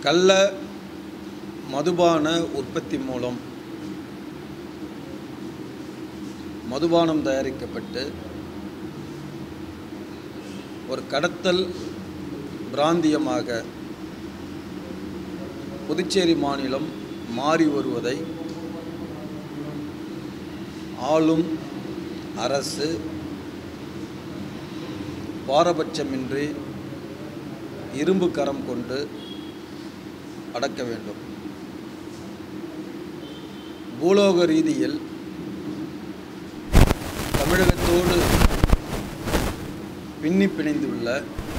கள்ள மதுபான உற்பத்தி மூலம் மதுபானம் தயாரிக்கப்பட்டு ஒரு கடத்தல் பிராந்தியமாக புதுச்சேரி மாநிலம் மாறி வருவதை ஆளும் அரசு பாரபட்சமின்றி இரும்பு கரம் கொண்டு அடக்க வேண்டும் பூலோக ரீதியில் தமிழகத்தோடு பின்னி பிணைந்துள்ள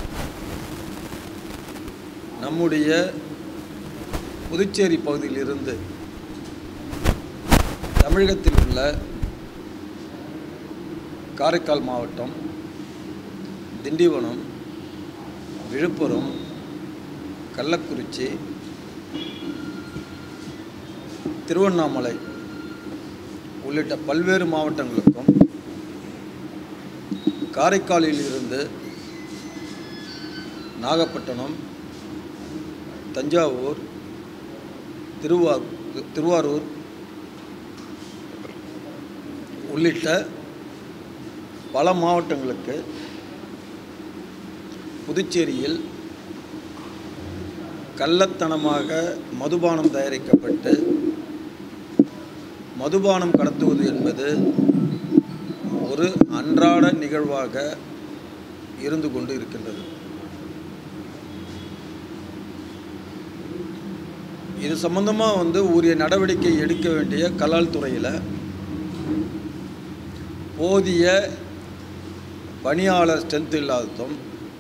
நம்முடைய புதுச்சேரி பகுதியிலிருந்து தமிழகத்தில் உள்ள காரைக்கால் மாவட்டம் திண்டிவனம் விழுப்புரம் கள்ளக்குறிச்சி திருவண்ணாமலை உள்ளிட்ட பல்வேறு மாவட்டங்களுக்கும் காரைக்காலில் இருந்து நாகப்பட்டினம் தஞ்சாவூர் திருவாரூர் திருவாரூர் உள்ளிட்ட பல மாவட்டங்களுக்கு புதுச்சேரியில் கள்ளத்தனமாக மதுபானம் தயாரிக்கப்பட்டு மதுபானம் கடத்துவது என்பது ஒரு அன்றாட நிகழ்வாக இருந்து கொண்டு இருக்கின்றது இது சம்பந்தமாக வந்து உரிய நடவடிக்கை எடுக்க வேண்டிய கலால் துறையில் போதிய பணியாளர் ஸ்ட்ரென்த் இல்லாததும்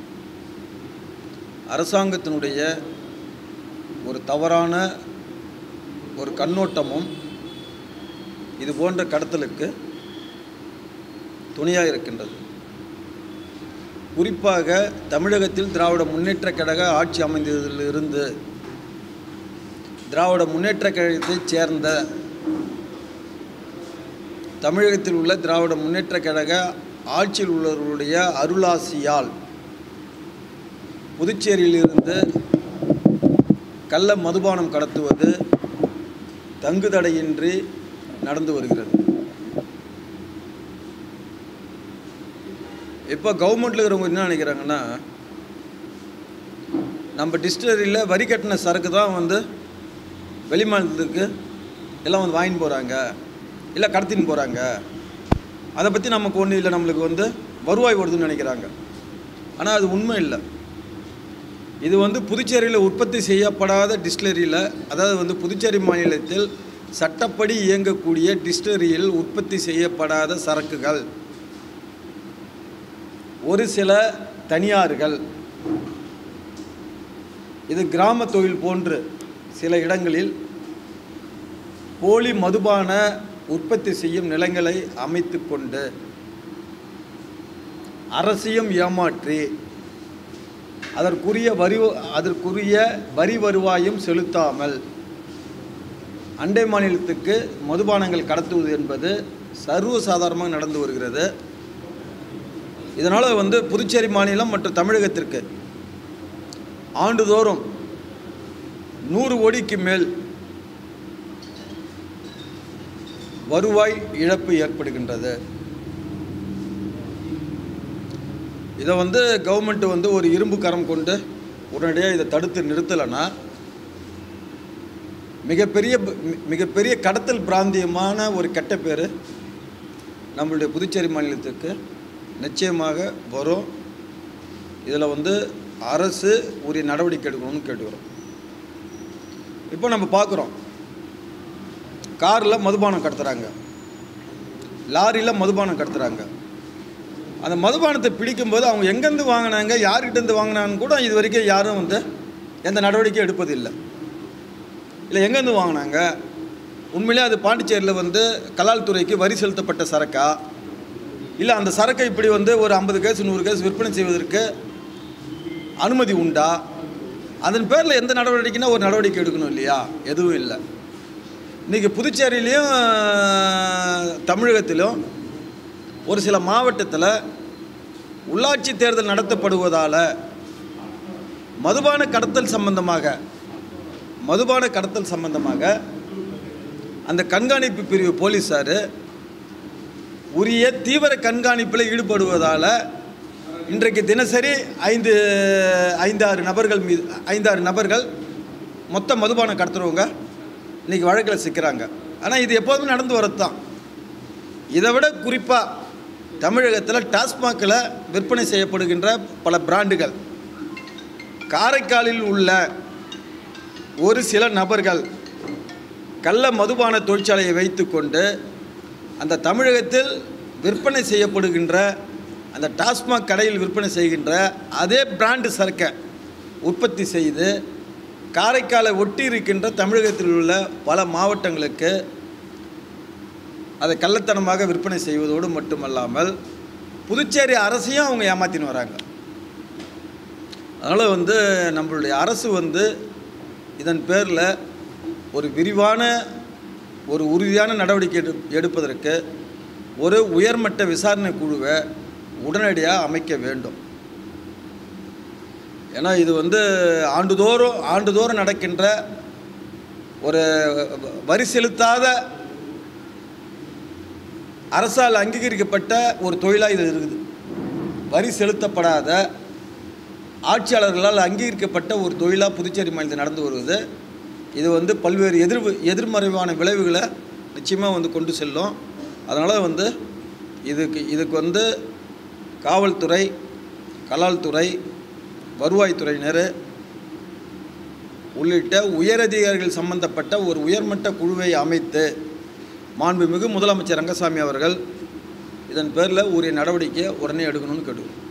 அரசாங்கத்தினுடைய ஒரு தவறான ஒரு கண்ணோட்டமும் இது போன்ற கடத்தலுக்கு துணையாக இருக்கின்றது குறிப்பாக தமிழகத்தில் திராவிட முன்னேற்ற கழக ஆட்சி அமைந்ததிலிருந்து திராவிட முன்னேற்ற கழகத்தைச் சேர்ந்த தமிழகத்தில் உள்ள திராவிட முன்னேற்ற கழக ஆட்சியில் உள்ளவர்களுடைய அருளாசியால் புதுச்சேரியிலிருந்து கள்ள மதுபானம் கடத்துவது தங்குதடையின்றி நடந்து வருகிறது இப்போ கவர்மெண்ட்டில் இருக்கிறவங்க என்ன நினைக்கிறாங்கன்னா நம்ம டிஸ்டிலரியில் வரி கட்டின சரக்கு தான் வந்து வெளிமாநிலத்துக்கு எல்லாம் வந்து வாங்கின்னு போகிறாங்க இல்லை கடத்தின்னு போகிறாங்க அதை பற்றி நமக்கு ஒன்றும் இல்லை நம்மளுக்கு வந்து வருவாய் வருதுன்னு நினைக்கிறாங்க ஆனால் அது உண்மை இல்லை இது வந்து புதுச்சேரியில் உற்பத்தி செய்யப்படாத டிஸ்டிலரியில் அதாவது வந்து புதுச்சேரி மாநிலத்தில் சட்டப்படி இயங்கக்கூடிய டிஸ்டிலரியில் உற்பத்தி செய்யப்படாத சரக்குகள் ஒரு சில தனியார்கள் இது கிராம தொழில் போன்று சில இடங்களில் போலி மதுபான உற்பத்தி செய்யும் நிலங்களை அமைத்து கொண்டு அரசையும் ஏமாற்றி அதற்குரிய வரி அதற்குரிய வரி வருவாயும் செலுத்தாமல் அண்டை மாநிலத்துக்கு மதுபானங்கள் கடத்துவது என்பது சர்வசாதாரணமாக நடந்து வருகிறது இதனால் வந்து புதுச்சேரி மாநிலம் மற்றும் தமிழகத்திற்கு ஆண்டுதோறும் நூறு கோடிக்கு மேல் வருவாய் இழப்பு ஏற்படுகின்றது இதை வந்து கவர்மெண்ட் வந்து ஒரு இரும்பு கரம் கொண்டு உடனடியாக இதை தடுத்து நிறுத்தலைன்னா மிகப்பெரிய மி- மிகப்பெரிய கடத்தல் பிராந்தியமான ஒரு கெட்ட பேர் நம்மளுடைய புதுச்சேரி மாநிலத்துக்கு நிச்சயமாக வரும் இதில் வந்து அரசு உரிய நடவடிக்கை எடுக்கணும்னு கேட்டுக்கிறோம் இப்போ நம்ம பார்க்குறோம் காரில் மதுபானம் கடத்துகிறாங்க லாரியில் மதுபானம் கடத்துகிறாங்க அந்த மதுபானத்தை பிடிக்கும்போது அவங்க எங்கேருந்து வாங்கினாங்க யார்கிட்டேருந்து வாங்கினான்னு கூட இது வரைக்கும் யாரும் வந்து எந்த நடவடிக்கையும் எடுப்பதில்லை இல்லை எங்கேருந்து வாங்கினாங்க உண்மையிலே அது பாண்டிச்சேரியில் வந்து கலால் துறைக்கு வரி செலுத்தப்பட்ட சரக்கா இல்லை அந்த சரக்கை இப்படி வந்து ஒரு ஐம்பது கேஸ் நூறு கேஸ் விற்பனை செய்வதற்கு அனுமதி உண்டா அதன் பேரில் எந்த நடவடிக்கைனா ஒரு நடவடிக்கை எடுக்கணும் இல்லையா எதுவும் இல்லை இன்றைக்கி புதுச்சேரியிலையும் தமிழகத்திலும் ஒரு சில மாவட்டத்தில் உள்ளாட்சி தேர்தல் நடத்தப்படுவதால் மதுபான கடத்தல் சம்பந்தமாக மதுபான கடத்தல் சம்பந்தமாக அந்த கண்காணிப்பு பிரிவு போலீஸார் உரிய தீவிர கண்காணிப்பில் ஈடுபடுவதால் இன்றைக்கு தினசரி ஐந்து ஐந்தாறு நபர்கள் மீது ஐந்தாறு நபர்கள் மொத்த மதுபானம் கடத்துறவங்க இன்றைக்கி வழக்கில் சிக்கிறாங்க ஆனால் இது எப்போதுமே நடந்து வரது தான் இதை விட குறிப்பாக தமிழகத்தில் டாஸ்மாகில் விற்பனை செய்யப்படுகின்ற பல பிராண்டுகள் காரைக்காலில் உள்ள ஒரு சில நபர்கள் கள்ள மதுபான தொழிற்சாலையை வைத்துக்கொண்டு அந்த தமிழகத்தில் விற்பனை செய்யப்படுகின்ற அந்த டாஸ்மாக் கடையில் விற்பனை செய்கின்ற அதே பிராண்டு சரக்கை உற்பத்தி செய்து காரைக்காலை ஒட்டி இருக்கின்ற தமிழகத்தில் உள்ள பல மாவட்டங்களுக்கு அதை கள்ளத்தனமாக விற்பனை செய்வதோடு மட்டுமல்லாமல் புதுச்சேரி அரசையும் அவங்க ஏமாத்தின்னு வராங்க அதனால் வந்து நம்மளுடைய அரசு வந்து இதன் பேரில் ஒரு விரிவான ஒரு உறுதியான நடவடிக்கை எடு எடுப்பதற்கு ஒரு உயர்மட்ட விசாரணை குழுவை உடனடியாக அமைக்க வேண்டும் ஏன்னா இது வந்து ஆண்டுதோறும் ஆண்டுதோறும் நடக்கின்ற ஒரு வரி செலுத்தாத அரசால் அங்கீகரிக்கப்பட்ட ஒரு தொழிலாக இது இருக்குது வரி செலுத்தப்படாத ஆட்சியாளர்களால் அங்கீகரிக்கப்பட்ட ஒரு தொழிலாக புதுச்சேரி மாநிலத்தில் நடந்து வருவது இது வந்து பல்வேறு எதிர் எதிர்மறைவான விளைவுகளை நிச்சயமாக வந்து கொண்டு செல்லும் அதனால் வந்து இதுக்கு இதுக்கு வந்து காவல்துறை கலால்துறை வருவாய்த்துறையினர் உள்ளிட்ட உயரதிகாரிகள் சம்பந்தப்பட்ட ஒரு உயர்மட்ட குழுவை அமைத்து மாண்புமிகு முதலமைச்சர் ரங்கசாமி அவர்கள் இதன் பேரில் உரிய நடவடிக்கையை உடனே எடுக்கணும்னு கேட்டுக்கிறோம்